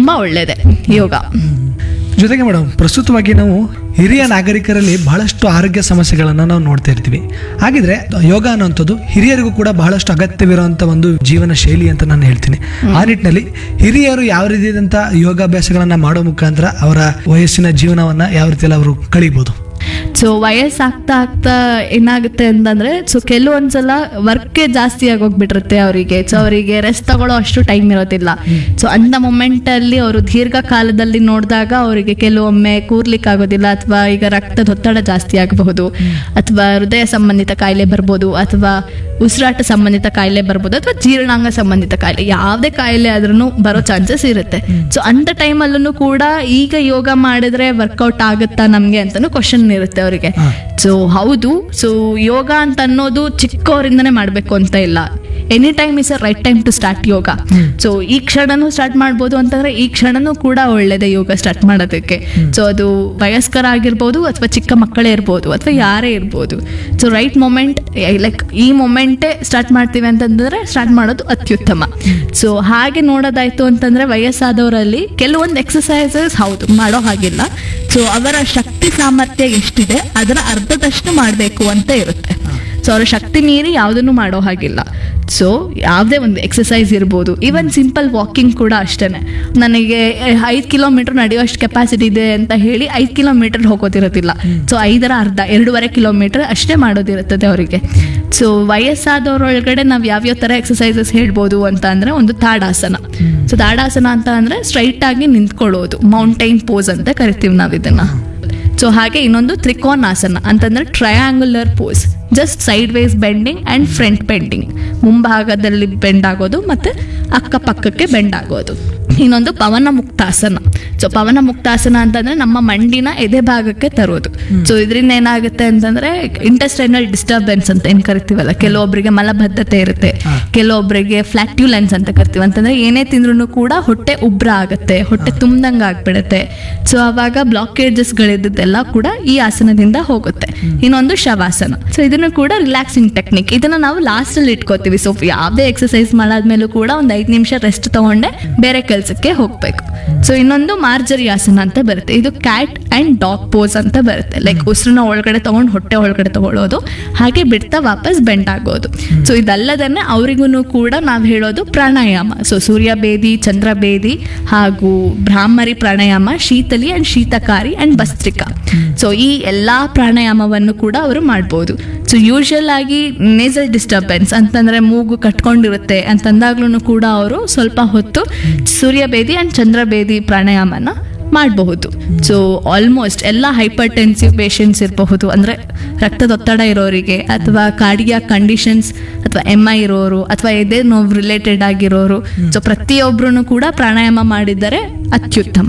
ತುಂಬ ಒಳ್ಳೆಯದೇ ಯೋಗ ಜೊತೆಗೆ ಮೇಡಮ್ ಪ್ರಸ್ತುತವಾಗಿ ನಾವು ಹಿರಿಯ ನಾಗರಿಕರಲ್ಲಿ ಬಹಳಷ್ಟು ಆರೋಗ್ಯ ಸಮಸ್ಯೆಗಳನ್ನು ನಾವು ನೋಡ್ತಾ ಇರ್ತೀವಿ ಹಾಗಿದ್ರೆ ಯೋಗ ಅನ್ನುವಂಥದ್ದು ಹಿರಿಯರಿಗೂ ಕೂಡ ಬಹಳಷ್ಟು ಅಗತ್ಯವಿರುವಂಥ ಒಂದು ಜೀವನ ಶೈಲಿ ಅಂತ ನಾನು ಹೇಳ್ತೀನಿ ಆ ನಿಟ್ಟಿನಲ್ಲಿ ಹಿರಿಯರು ಯಾವ ರೀತಿಯಾದಂಥ ಯೋಗಾಭ್ಯಾಸಗಳನ್ನು ಮಾಡೋ ಮುಖಾಂತರ ಅವರ ವಯಸ್ಸಿನ ಜೀವನವನ್ನು ಯಾವ ರೀತಿಯಲ್ಲಿ ಅವರು ಕಳೀಬೋದು ಸೊ ವಯಸ್ಸಾಗ್ತಾ ಆಗ್ತಾ ಏನಾಗುತ್ತೆ ಅಂತಂದ್ರೆ ಸೊ ಕೆಲವೊಂದ್ಸಲ ವರ್ಕೇ ಜಾಸ್ತಿ ಆಗೋಗ್ಬಿಟ್ಟಿರುತ್ತೆ ಅವರಿಗೆ ಸೊ ಅವರಿಗೆ ರೆಸ್ಟ್ ತಗೊಳ್ಳೋ ಅಷ್ಟು ಟೈಮ್ ಇರೋದಿಲ್ಲ ಸೊ ಅಂತ ಮೊಮೆಂಟ್ ಅಲ್ಲಿ ಅವರು ದೀರ್ಘಕಾಲದಲ್ಲಿ ನೋಡಿದಾಗ ಅವರಿಗೆ ಕೆಲವೊಮ್ಮೆ ಕೂರ್ಲಿಕ್ಕೆ ಆಗೋದಿಲ್ಲ ಅಥವಾ ಈಗ ರಕ್ತದೊತ್ತಡ ಜಾಸ್ತಿ ಆಗಬಹುದು ಅಥವಾ ಹೃದಯ ಸಂಬಂಧಿತ ಕಾಯಿಲೆ ಬರ್ಬೋದು ಅಥವಾ ಉಸಿರಾಟ ಸಂಬಂಧಿತ ಕಾಯಿಲೆ ಬರ್ಬೋದು ಅಥವಾ ಜೀರ್ಣಾಂಗ ಸಂಬಂಧಿತ ಕಾಯಿಲೆ ಯಾವುದೇ ಕಾಯಿಲೆ ಆದ್ರೂ ಬರೋ ಚಾನ್ಸಸ್ ಇರುತ್ತೆ ಸೊ ಅಂತ ಟೈಮಲ್ಲೂ ಕೂಡ ಈಗ ಯೋಗ ಮಾಡಿದ್ರೆ ವರ್ಕೌಟ್ ಆಗುತ್ತಾ ನಮಗೆ ಅಂತಾನು ಕ್ವಶನ್ ಇರುತ್ತೆ ಅವರಿಗೆ ಹಾ. ಸೊ ಹೌದು ಸೊ ಯೋಗ ಅಂತ ಅನ್ನೋದು ಚಿಕ್ಕವರಿಂದನೇ ಮಾಡಬೇಕು ಅಂತ ಇಲ್ಲ any time is a right time to start yoga so ಈ ಕ್ಷಣನೂ ಸ್ಟಾರ್ಟ್ ಮಾಡ್ಬೋದು ಅಂತಂದ್ರೆ ಈ ಕ್ಷಣನೂ ಕೂಡ ಒಳ್ಳೇದೇ ಯೋಗ ಸ್ಟಾರ್ಟ್ ಮಾಡೋದಕ್ಕೆ ಸೊ ಅದು ವಯಸ್ಕರ ಆಗಿರ್ಬೋದು ಅಥವಾ ಚಿಕ್ಕ ಮಕ್ಕಳೇ ಇರ್ಬೋದು ಅಥವಾ ಯಾರೇ ಇರ್ಬೋದು ಸೊ ರೈಟ್ ಮೊಮೆಂಟ್ ಲೈಕ್ ಈ ಮೊಮೆಂಟೇ ಸ್ಟಾರ್ಟ್ ಮಾಡ್ತೀವಿ ಅಂತಂದ್ರೆ ಸ್ಟಾರ್ಟ್ ಮಾಡೋದು ಅತ್ಯುತ್ತಮ ಸೊ ಹಾಗೆ ನೋಡೋದಾಯ್ತು ಅಂತಂದ್ರೆ ವಯಸ್ಸಾದವರಲ್ಲಿ ಕೆಲವೊಂದು ಎಕ್ಸಸೈಸಸ್ ಹೌದು ಮಾಡೋ ಹಾಗಿಲ್ಲ ಸೊ ಅವರ ಶಕ್ತಿ ಸಾಮರ್ಥ್ಯ ಎಷ್ಟಿದೆ ಅದರ ಅರ್ಧದಷ್ಟು ಮಾಡಬೇಕು ಅಂತ ಇರುತ್ತೆ ಸೊ ಅವರ ಶಕ್ತಿ ಮೀರಿ ಯಾವುದನ್ನು ಮಾಡೋ ಹಾಗಿಲ್ಲ ಸೊ ಯಾವುದೇ ಒಂದು ಎಕ್ಸಸೈಸ್ ಇರ್ಬೋದು ಈವನ್ ಸಿಂಪಲ್ ವಾಕಿಂಗ್ ಕೂಡ ಅಷ್ಟೇ ನನಗೆ ಐದು ಕಿಲೋಮೀಟರ್ ನಡೆಯುವಷ್ಟು ಕೆಪಾಸಿಟಿ ಇದೆ ಅಂತ ಹೇಳಿ ಐದು ಕಿಲೋಮೀಟರ್ ಹೋಗೋದಿರೋದಿಲ್ಲ ಸೊ ಐದರ ಅರ್ಧ ಎರಡೂವರೆ ಕಿಲೋಮೀಟರ್ ಅಷ್ಟೇ ಮಾಡೋದಿರುತ್ತದೆ ಅವರಿಗೆ ಸೊ ವಯಸ್ಸಾದವರೊಳಗಡೆ ನಾವು ಯಾವ್ಯಾವ ಥರ ಎಕ್ಸಸೈಸಸ್ ಹೇಳ್ಬೋದು ಅಂತ ಅಂದರೆ ಒಂದು ತಾಡಾಸನ ಸೊ ತಾಡಾಸನ ಅಂತ ಅಂದರೆ ಸ್ಟ್ರೈಟ್ ಆಗಿ ನಿಂತ್ಕೊಳ್ಳೋದು ಮೌಂಟೈನ್ ಪೋಸ್ ಅಂತ ಕರಿತೀವಿ ನಾವು ಇದನ್ನ ಸೊ ಹಾಗೆ ಇನ್ನೊಂದು ತ್ರಿಕೋನಾಸನ ಅಂತಂದ್ರೆ triangular pose just sideways bending and front bending ಮುಂಭಾಗದಲ್ಲಿ ಬೆಂಡ್ ಆಗೋದು ಮತ್ತೆ ಅಕ್ಕಪಕ್ಕಕ್ಕೆ ಬೆಂಡ್ ಆಗೋದು ಇನ್ನೊಂದು ಪವನ ಮುಕ್ತಾಸನ ಸೊ ಪವನ ಮುಕ್ತಾಸನ ಅಂತಂದ್ರೆ ನಮ್ಮ ಮಂಡಿನ ಎದೆ ಭಾಗಕ್ಕೆ ತರೋದು ಸೊ ಇದರಿಂದ ಏನಾಗುತ್ತೆ ಅಂತಂದ್ರೆ ಇಂಟೆಸ್ಟೈನಲ್ ಡಿಸ್ಟರ್ಬೆನ್ಸ್ ಅಂತ ಏನ್ ಕರಿತೀವಲ್ಲ ಕೆಲವೊಬ್ಬರಿಗೆ ಮಲಬದ್ಧತೆ ಇರುತ್ತೆ ಕೆಲವೊಬ್ಬರಿಗೆ ಫ್ಲಾಟ್ಯುಲೆನ್ಸ್ ಅಂತ ಕರಿತೀವಿ ಅಂತಂದ್ರೆ ಏನೇ ತಿಂದ್ರೂ ಕೂಡ ಹೊಟ್ಟೆ ಉಬ್ರ ಆಗುತ್ತೆ ಹೊಟ್ಟೆ ತುಂಬ್ದಂಗೆ ಆಗ್ಬಿಡುತ್ತೆ ಸೊ ಅವಾಗ ಬ್ಲಾಕೇಜಸ್ಗಳಿದ್ದೆಲ್ಲ ಕೂಡ ಈ ಆಸನದಿಂದ ಹೋಗುತ್ತೆ ಇನ್ನೊಂದು ಶವಾಸನ ಸೊ ಇದನ್ನು ಕೂಡ ರಿಲ್ಯಾಕ್ಸಿಂಗ್ ಟೆಕ್ನಿಕ್ ಇದನ್ನ ನಾವು ಲಾಸ್ಟ್ ಅಲ್ಲಿ ಇಟ್ಕೋತೀವಿ ಸೊ ಯಾವುದೇ ಎಕ್ಸಸೈಸ್ ಮಾಡಾದ್ಮೇಲೂ ಕೂಡ ಒಂದು ಐದು ನಿಮಿಷ ರೆಸ್ಟ್ ತಗೊಂಡೆ ಬೇರೆ ಕೆಲಸಕ್ಕೆ ಹೋಗ್ಬೇಕು ಸೊ ಇನ್ನೊಂದು ಮಾರ್ಜರಿ ಆಸನ ಅಂತ ಬರುತ್ತೆ ಇದು ಕ್ಯಾಟ್ ಅಂಡ್ ಡಾಗ್ ಪೋಸ್ ಅಂತ ಬರುತ್ತೆ ಲೈಕ್ ಉಸಿರನ್ನ ಒಳಗಡೆ ತಗೊಂಡು ಹೊಟ್ಟೆ ಒಳಗಡೆ ತಗೊಳ್ಳೋದು ಹಾಗೆ ಬಿಡ್ತಾ ವಾಪಸ್ ಬೆಂಡ್ ಆಗೋದು ಸೊ ಇದಲ್ಲದನ್ನೇ ಅವರಿಗೂ ಕೂಡ ನಾವು ಹೇಳೋದು ಪ್ರಾಣಾಯಾಮ ಸೊ ಸೂರ್ಯ ಬೇದಿ ಚಂದ್ರ ಬೇದಿ ಹಾಗೂ bhramari pranayama sheetali and sheetkari and bhastrika so ಈ ಎಲ್ಲಾ ಪ್ರಾಣಾಯಾಮವನ್ನು ಕೂಡ ಅವರು ಮಾಡ್ಬೋದು ಸೊ ಯೂಶಲ್ ಆಗಿ ನೇಸಲ್ ಡಿಸ್ಟರ್ಬೆನ್ಸ್ ಅಂತಂದ್ರೆ ಮೂಗು ಕಟ್ಕೊಂಡಿರುತ್ತೆ ಅಂತಂದಾಗ್ಲೂ ಕೂಡ ಅವರು ಸ್ವಲ್ಪ ಹೊತ್ತು ಸೂರ್ಯ ಬೇದಿ ಅಂಡ್ ಚಂದ್ರ ಬೇದಿ ಪ್ರಾಣಾಯಾಮನ ಮಾಡಬಹುದು ಸೊ ಆಲ್ಮೋಸ್ಟ್ ಎಲ್ಲ ಹೈಪರ್ ಟೆನ್ಸಿವ್ ಪೇಷಂಟ್ಸ್ ಇರಬಹುದು ಅಂದರೆ ರಕ್ತದೊತ್ತಡ ಇರೋರಿಗೆ ಅಥವಾ ಕಾರ್ಡಿಯಾ ಕಂಡೀಷನ್ಸ್ ಅಥವಾ ಎಮ್ ಐ ಇರೋರು ಅಥವಾ ಎದೆ ನೋವು ರಿಲೇಟೆಡ್ ಆಗಿರೋರು ಸೊ ಪ್ರತಿಯೊಬ್ಬರೂ ಕೂಡ ಪ್ರಾಣಾಯಾಮ ಮಾಡಿದರೆ ಅತ್ಯುತ್ತಮ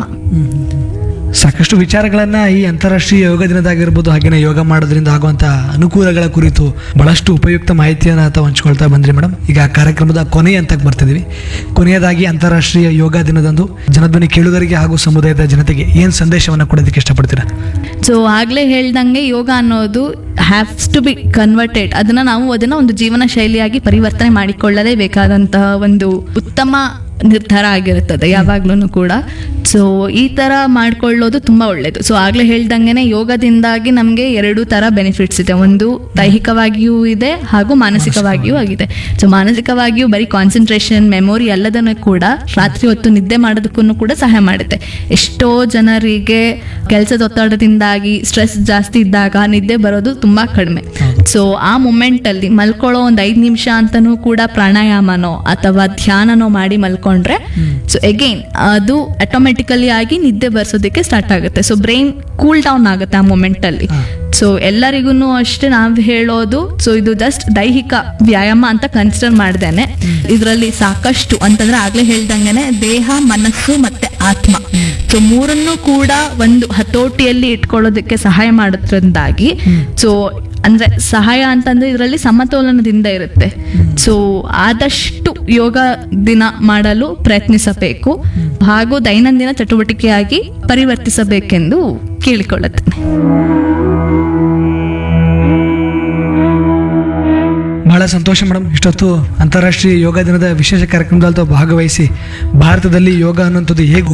ಸಾಕಷ್ಟು ವಿಚಾರಗಳನ್ನ ಈ ಅಂತಾರಾಷ್ಟ್ರೀಯ ಯೋಗ ದಿನದಾಗಿರ್ಬೋದು ಹಾಗೆಯೇ ಯೋಗ ಮಾಡೋದ್ರಿಂದ ಆಗುವಂಥ ಅನುಕೂಲಗಳ ಕುರಿತು ಬಹಳಷ್ಟು ಉಪಯುಕ್ತ ಮಾಹಿತಿಯನ್ನು ತಾವು ಹಂಚ್ಕೊಳ್ತಾ ಬಂದ್ರಿ ಮೇಡಮ್ ಈಗ ಕಾರ್ಯಕ್ರಮದ ಕೊನೆ ಹಂತಕ್ಕೆ ಬರ್ತಿದ್ದೀವಿ ಕೊನೆಯದಾಗಿ ಅಂತಾರಾಷ್ಟ್ರೀಯ ಯೋಗ ದಿನದಂದು ಜನಧ್ವನಿ ಕೇಳುಗರಿಗೆ ಹಾಗೂ ಸಮುದಾಯದ ಜನತೆಗೆ ಏನು ಸಂದೇಶವನ್ನು ಕೊಡೋದಕ್ಕೆ ಇಷ್ಟಪಡ್ತೀರಾ ಸೊ ಆಗ್ಲೇ ಹೇಳ್ದಂಗೆ ಯೋಗ ಅನ್ನೋದು ಹ್ಯಾವ್ಸ್ ಟು ಬಿ ಕನ್ವರ್ಟೆಡ್ ಅದನ್ನ ನಾವು ಅದನ್ನ ಒಂದು ಜೀವನ ಶೈಲಿಯಾಗಿ ಪರಿವರ್ತನೆ ಮಾಡಿಕೊಳ್ಳಲೇಬೇಕಾದಂತಹ ಒಂದು ಉತ್ತಮ ನಿರ್ಧಾರ ಆಗಿರುತ್ತದೆ ಯಾವಾಗ್ಲೂ ಕೂಡ ಸೊ ಈ ಥರ ಮಾಡ್ಕೊಳ್ಳೋದು ತುಂಬ ಒಳ್ಳೆಯದು ಸೊ ಆಗಲೇ ಹೇಳ್ದಂಗೆ ಯೋಗದಿಂದಾಗಿ ನಮಗೆ ಎರಡು ಥರ ಬೆನಿಫಿಟ್ಸ್ ಇದೆ ಒಂದು ದೈಹಿಕವಾಗಿಯೂ ಇದೆ ಹಾಗೂ ಮಾನಸಿಕವಾಗಿಯೂ ಆಗಿದೆ ಸೊ ಮಾನಸಿಕವಾಗಿಯೂ ಬರೀ ಕಾನ್ಸಂಟ್ರೇಷನ್ ಮೆಮೊರಿ ಎಲ್ಲದನ್ನು ಕೂಡ ರಾತ್ರಿ ಹೊತ್ತು ನಿದ್ದೆ ಮಾಡೋದಕ್ಕೂ ಕೂಡ ಸಹಾಯ ಮಾಡುತ್ತೆ ಎಷ್ಟೋ ಜನರಿಗೆ ಕೆಲಸದ ಒತ್ತಡದಿಂದಾಗಿ ಸ್ಟ್ರೆಸ್ ಜಾಸ್ತಿ ಇದ್ದಾಗ ನಿದ್ದೆ ಬರೋದು ತುಂಬ ಕಡಿಮೆ ಸೊ ಆ ಮೊಮೆಂಟಲ್ಲಿ ಮಲ್ಕೊಳ್ಳೋ ಒಂದು ಐದು ನಿಮಿಷ ಅಂತನೂ ಕೂಡ ಪ್ರಾಣಾಯಾಮನೋ ಅಥವಾ ಧ್ಯಾನನೋ ಮಾಡಿ ಮಲ್ಕೊಂಡ್ರೆ ಸೊ ಎಗೈನ್ ಅದು ಆಟೋಮೆಟಿಕಲಿ ಆಗಿ ನಿದ್ದೆ ಬರ್ಸೋದಕ್ಕೆ ಸ್ಟಾರ್ಟ್ ಆಗುತ್ತೆ ಸೊ ಬ್ರೈನ್ ಕೂಲ್ ಡೌನ್ ಆಗುತ್ತೆ ಆ ಮೊಮೆಂಟಲ್ಲಿ ಸೊ ಎಲ್ಲರಿಗೂ ಅಷ್ಟೇ ನಾವು ಹೇಳೋದು ಸೊ ಇದು ಜಸ್ಟ್ ದೈಹಿಕ ವ್ಯಾಯಾಮ ಅಂತ ಕನ್ಸಿಡರ್ ಮಾಡ್ದೇನೆ ಇದರಲ್ಲಿ ಸಾಕಷ್ಟು ಅಂತಂದ್ರೆ ಆಗ್ಲೇ ಹೇಳ್ದಂಗೆನೆ ದೇಹ ಮನಸ್ಸು ಮತ್ತೆ ಆತ್ಮ ಸೊ ಮೂರನ್ನು ಕೂಡ ಒಂದು ಹತೋಟಿಯಲ್ಲಿ ಇಟ್ಕೊಳ್ಳೋದಕ್ಕೆ ಸಹಾಯ ಮಾಡೋದ್ರಿಂದಾಗಿ ಸೊ ಅಂದ್ರೆ ಸಹಾಯ ಅಂತಂದ್ರೆ ಇದರಲ್ಲಿ ಸಮತೋಲನದಿಂದ ಇರುತ್ತೆ ಸೊ ಆದಷ್ಟು ಯೋಗ ದಿನ ಮಾಡಲು ಪ್ರಯತ್ನಿಸಬೇಕು ಹಾಗೂ ದೈನಂದಿನ ಚಟುವಟಿಕೆಯಾಗಿ ಪರಿವರ್ತಿಸಬೇಕೆಂದು ಕೇಳಿಕೊಳ್ಳುತ್ತೇನೆ ಬಹಳ ಸಂತೋಷ ಮೇಡಮ್ ಇಷ್ಟೊತ್ತು ಅಂತಾರಾಷ್ಟ್ರೀಯ ಯೋಗ ದಿನದ ವಿಶೇಷ ಕಾರ್ಯಕ್ರಮದಲ್ಲಿ ತಾವು ಭಾಗವಹಿಸಿ ಭಾರತದಲ್ಲಿ ಯೋಗ ಅನ್ನುವಂಥದ್ದು ಹೇಗೆ